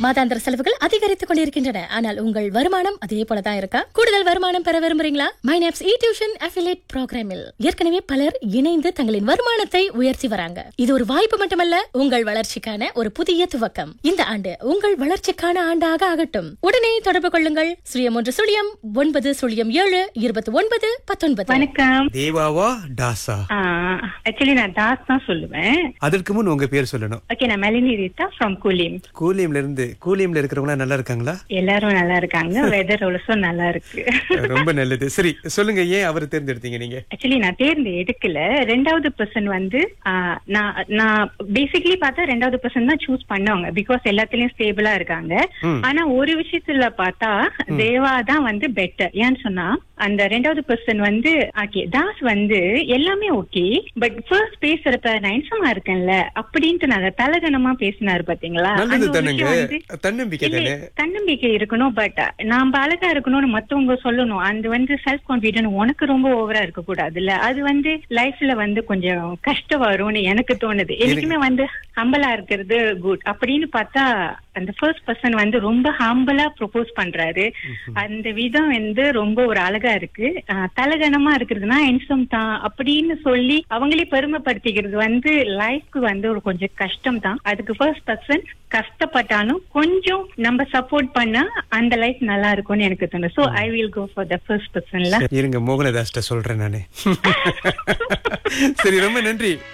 மாதாந்திர செலவுகள் அதிகரித்துக் கொண்டிருக்கின்றன ஆனால் உங்கள் வருமானம் அதே போலதான் இருக்கா கூடுதல் வருமானம் பெற விரும்புறீங்களா மைனாப்ஸ் இ டியூஷன் அஃபிலேட் ப்ரோக்ராமில் ஏற்கனவே பலர் இணைந்து தங்களின் வருமானத்தை உயர்த்தி வராங்க இது ஒரு வாய்ப்பு மட்டுமல்ல உங்கள் வளர்ச்சிக்கான ஒரு புதிய துவக்கம் இந்த ஆண்டு உங்கள் வளர்ச்சிக்கான ஆண்டாக ஆகட்டும் உடனே தொடர்பு கொள்ளுங்கள் சுழியம் ஒன்று சுழியம் ஒன்பது சுழியம் ஏழு இருபத்தி ஒன்பது பத்தொன்பது வணக்கம் தேவாவா டாசா ஆக்சுவலி நான் தாஸ் தான் சொல்லுவேன் அதற்கு முன் உங்க பேர் சொல்லணும் ஓகே நான் மெலினி ரீட்டா ஃப்ரம் கூலிம் கூலியம்ல இருந்து கூலியம்ல இருக்கிறவங்க நல்லா இருக்காங்களா எல்லாரும் நல்லா இருக்காங்க வெதர் ஆல்சோ நல்லா இருக்கு ரொம்ப நல்லது சரி சொல்லுங்க ஏன் அவர் தேர்ந்தெடுத்தீங்க நீங்க ஆக்சுவலி நான் தேர்ந்து எடுக்கல ரெண்டாவது பர்சன் வந்து ஆ, நான் நான் பேசிக்கலி பார்த்தா ரெண்டாவது பர்சன் தான் சூஸ் பண்ணவங்க பிகாஸ் எல்லாத்துலயும் ஸ்டேபிளா இருக்காங்க ம். ஆனா ஒரு விஷயத்துல பார்த்தா தேவா தான் வந்து பெட்டர் ஏன்னு சொன்னா அந்த ரெண்டாவது பர்சன் வந்து ஓகே தாஸ் வந்து எல்லாமே ஓகே பட் ஃபர்ஸ்ட் பேசுறப்ப நான் இன்சமா இருக்கேன்ல அப்படின்ட்டு நான் தலகணமா பேசினாரு பாத்தீங்களா நல்லது அந்த ஒரு தானுங்க விஷயம் வந்து தன்னம்பிக்கை இல்ல, தானே தன்னம்பிக்கை இருக்கணும் பட் நாம அழகா இருக்கணும்னு மத்தவங்க சொல்லணும் அது வந்து செல்ஃப் கான்பிடன்ட் உனக்கு ரொம்ப ஓவரா இருக்க கூடாதுல்ல அது வந்து லைஃப்ல வந்து கொஞ்சம் கஷ்டம் வரும்னு எனக்கு தோணுது எனக்குமே வந்து ஹம்பலா இருக்கிறது குட் அப்படின்னு பார்த்தா அந்த ஃபர்ஸ்ட் பர்சன் வந்து ரொம்ப ஹம்பலா ப்ரொபோஸ் பண்றாரு அந்த விதம் வந்து ரொம்ப ஒரு அழகா இருக்கு ஆஹ் தலகணமா இருக்கிறதுனா இன்சம் தான் அப்படின்னு சொல்லி அவங்களே பெருமைப்படுத்திக்கிறது வந்து லைஃப்க்கு வந்து ஒரு கொஞ்சம் கஷ்டம் தான் அதுக்கு ஃபர்ஸ்ட் பர்சன் கஷ்டப்பட்டாலும் கொஞ்சம் நம்ம சப்போர்ட் பண்ணா அந்த லைஃப் நல்லா இருக்கும்னு எனக்கு தோணும் so I will go for the first பர்சன்ல இருங்க மோகனதாஸ்ட சொல்றேன் நானு சரி ரொம்ப நன்றி